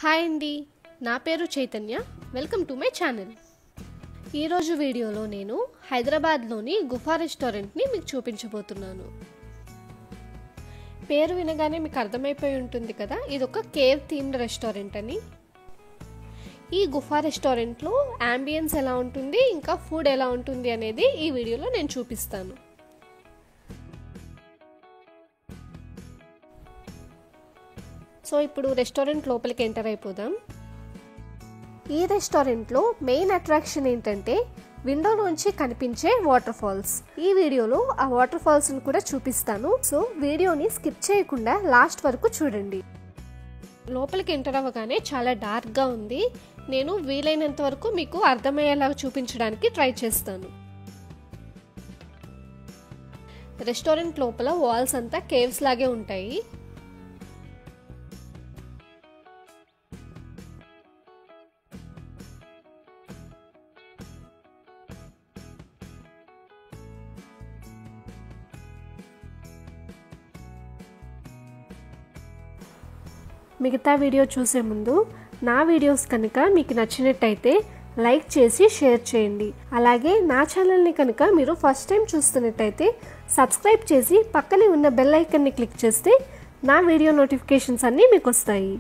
hi అండి నా పేరు Chaitanya welcome to my channel ఈరోజు వీడియోలో నేను హైదరాబాద్లోని గుఫా రెస్టారెంట్ని మీకు చూపించబోతున్నాను పేరు వినగానే మీకు అర్థమైపోయి ఉంటుంది కదా ఇది ఒక కేవ్ థీమ్డ్ రెస్టారెంట్ అని ఈ గుఫా రెస్టారెంట్లో అంబియన్స్ ఎలా ఉంటుంది ఇంకా ఫుడ్ ఎలా ఉంటుంది అనేది ఈ వీడియోలో నేను చూపిస్తాను సో ఇప్పుడు రెస్టారెంట్ లోపలికి ఎంటర్ అయిపోదాం ఈ రెస్టారెంట్లో మెయిన్ అట్రాక్షన్ ఏంటంటే విండోలోంచి కనిపించే వాటర్ ఫాల్స్ ఈ వీడియోలో ఆ వాటర్ ఫాల్స్ని కూడా చూపిస్తాను సో వీడియోని స్కిప్ చేయకుండా లాస్ట్ వరకు చూడండి లోపలికి ఎంటర్ అవ్వగానే చాలా డార్క్గా ఉంది నేను వీలైనంత వరకు మీకు అర్థమయ్యేలాగా చూపించడానికి ట్రై చేస్తాను రెస్టారెంట్ లోపల వాల్స్ అంతా కేవ్స్ లాగే ఉంటాయి మిగతా వీడియో చూసే ముందు నా వీడియోస్ కనుక మీకు నచ్చినట్టయితే లైక్ చేసి షేర్ చేయండి అలాగే నా ఛానల్ని కనుక మీరు ఫస్ట్ టైం చూస్తున్నట్టయితే సబ్స్క్రైబ్ చేసి పక్కనే ఉన్న బెల్ ఐకన్ని క్లిక్ చేస్తే నా వీడియో నోటిఫికేషన్స్ అన్నీ మీకు వస్తాయి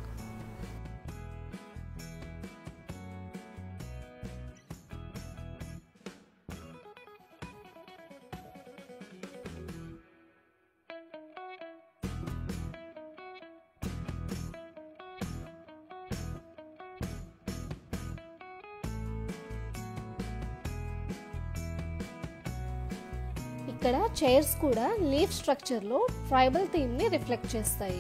ఇక్కడ చైర్స్ కూడా లీఫ్ స్ట్రక్చర్లో ట్రైబల్ థీమ్ని రిఫ్లెక్ట్ చేస్తాయి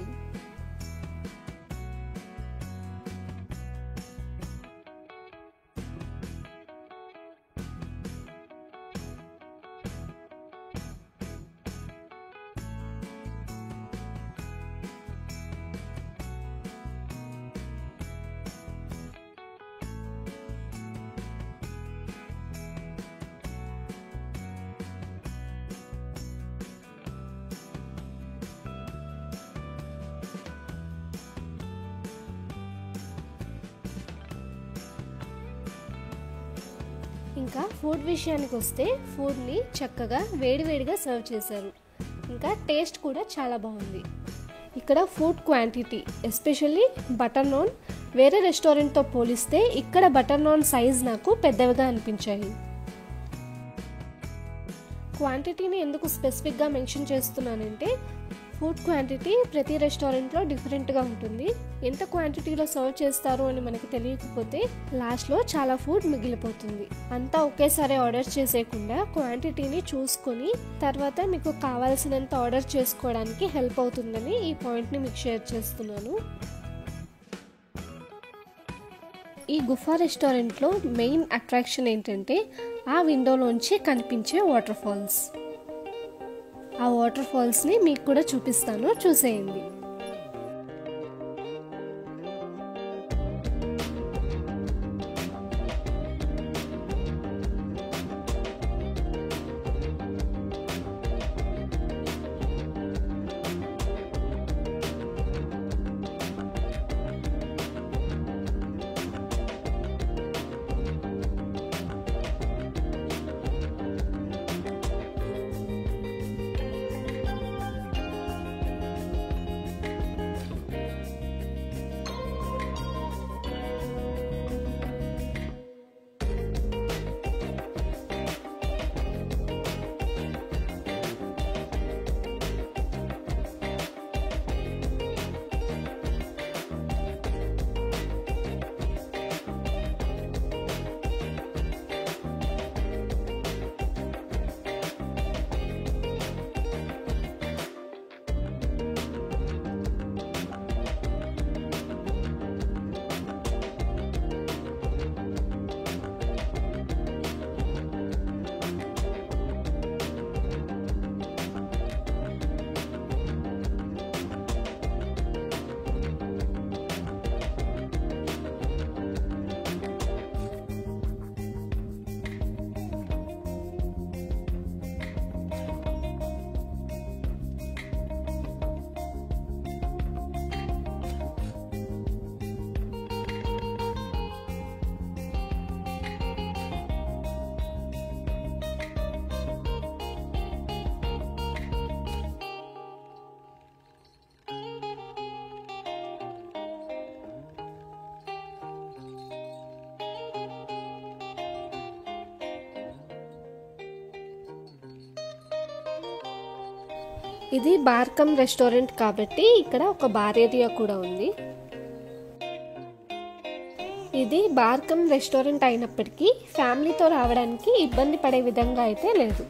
ఇంకా ఫుడ్ విషయానికి వస్తే ఫుడ్ని చక్కగా వేడివేడిగా సర్వ్ చేశారు ఇంకా టేస్ట్ కూడా చాలా బాగుంది ఇక్కడ food quantity especially butter naan వేరే రెస్టారెంట్తో పోలిస్తే ఇక్కడ బటర్ నాన్ సైజ్ నాకు పెద్దవిగా అనిపించాయి క్వాంటిటీని ఎందుకు స్పెసిఫిక్గా మెన్షన్ చేస్తున్నానంటే ఫుడ్ క్వాంటిటీ ప్రతి రెస్టారెంట్లో డిఫరెంట్గా ఉంటుంది ఎంత క్వాంటిటీలో సర్వ్ చేస్తారు అని మనకి తెలియకపోతే లాస్ట్లో చాలా ఫుడ్ మిగిలిపోతుంది అంతా ఒకేసారి ఆర్డర్ చేసేయకుండా క్వాంటిటీని చూసుకొని తర్వాత మీకు కావాల్సినంత ఆర్డర్ చేసుకోవడానికి హెల్ప్ అవుతుందని ఈ పాయింట్ని మీకు షేర్ చేస్తున్నాను ఈ గుఫా రెస్టారెంట్లో మెయిన్ అట్రాక్షన్ ఏంటంటే ఆ విండోలోంచి కనిపించే వాటర్ ఫాల్స్ ఆ వాటర్ ఫాల్స్ని మీకు కూడా చూపిస్తాను చూసేయండి ఇది బార్కమ్ రెస్టారెంట్ కాబట్టి ఇక్కడ ఒక బార్ ఏరియా కూడా ఉంది ఇది బార్కమ్ రెస్టారెంట్ అయినప్పటికీ ఫ్యామిలీతో రావడానికి ఇబ్బంది పడే విధంగా అయితే లేదు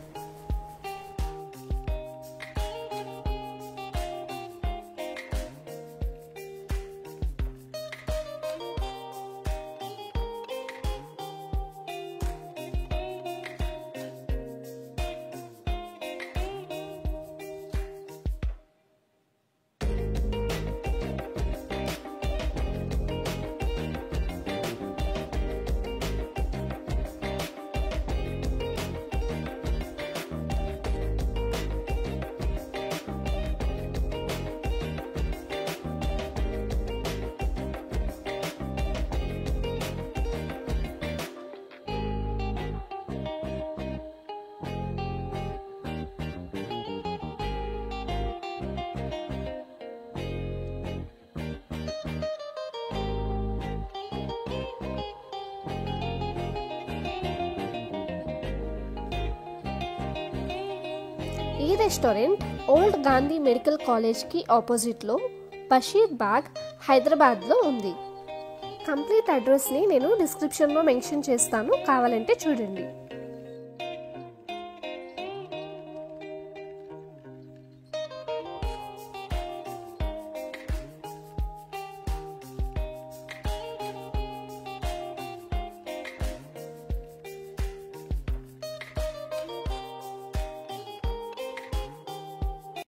ఈ రెస్టారెంట్ ఓల్డ్ గాంధీ మెడికల్ కాలేజ్కి ఆపోజిట్లో బషీర్ బాగ్ హైదరాబాద్లో ఉంది కంప్లీట్ అడ్రస్ని నేను డిస్క్రిప్షన్లో మెన్షన్ చేస్తాను కావాలంటే చూడండి